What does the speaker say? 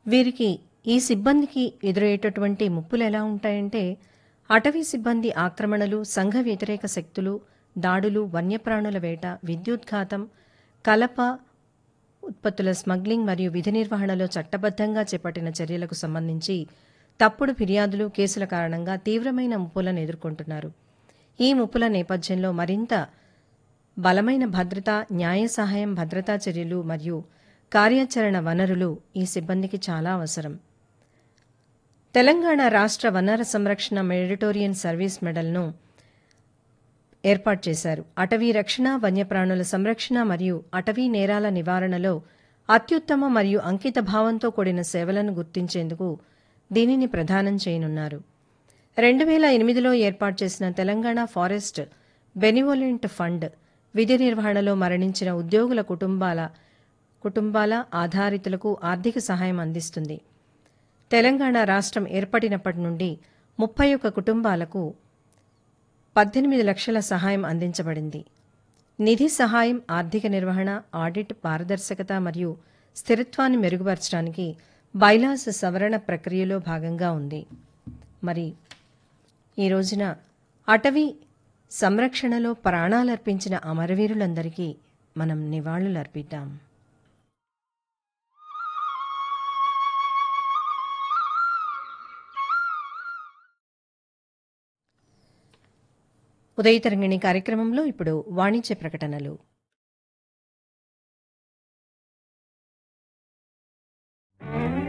వీరికి ఈ సిబ్బందికి ఎదురయ్యేటటువంటి ముప్పులు ఎలా ఉంటాయంటే అటవీ సిబ్బంది ఆక్రమణలు సంఘ వ్యతిరేక శక్తులు దాడులు వన్యప్రాణుల వేట విద్యుద్ఘాతం కలప ఉత్పత్తుల స్మగ్లింగ్ మరియు విధి నిర్వహణలో చట్టబద్ధంగా చేపట్టిన చర్యలకు సంబంధించి తప్పుడు ఫిర్యాదులు కేసుల కారణంగా తీవ్రమైన ముప్పులను ఎదుర్కొంటున్నారు ఈ ముప్పుల నేపథ్యంలో మరింత బలమైన భద్రత న్యాయ సహాయం భద్రతా చర్యలు మరియు కార్యాచరణ వనరులు ఈ సిబ్బందికి చాలా అవసరం తెలంగాణ రాష్ట్ర వనర సంరక్షణ మెడిటోరియన్ సర్వీస్ మెడల్ను ఏర్పాటు చేశారు అటవీ రక్షణ వన్యప్రాణుల సంరక్షణ మరియు అటవీ నేరాల నివారణలో అత్యుత్తమ మరియు అంకిత భావంతో కూడిన సేవలను గుర్తించేందుకు దీనిని ప్రదానం చేయనున్నారు రెండు వేల ఎనిమిదిలో ఏర్పాటు చేసిన తెలంగాణ ఫారెస్ట్ బెనివోలెంట్ ఫండ్ విధి నిర్వహణలో మరణించిన ఉద్యోగుల కుటుంబాల కుటుంబాల ఆధారితులకు ఆర్థిక సహాయం అందిస్తుంది తెలంగాణ రాష్ట్రం ఏర్పడినప్పటి నుండి ముప్పై ఒక్క కుటుంబాలకు పద్దెనిమిది లక్షల సహాయం అందించబడింది నిధి సహాయం ఆర్థిక నిర్వహణ ఆడిట్ పారదర్శకత మరియు స్థిరత్వాన్ని మెరుగుపరచడానికి బైలాస్ సవరణ ప్రక్రియలో భాగంగా ఉంది మరి ఈ రోజున అటవీ సంరక్షణలో ప్రాణాలర్పించిన అమరవీరులందరికీ మనం నివాళులర్పిద్దాం ఉదయతరంగిణి కార్యక్రమంలో ఇప్పుడు వాణిజ్య ప్రకటనలు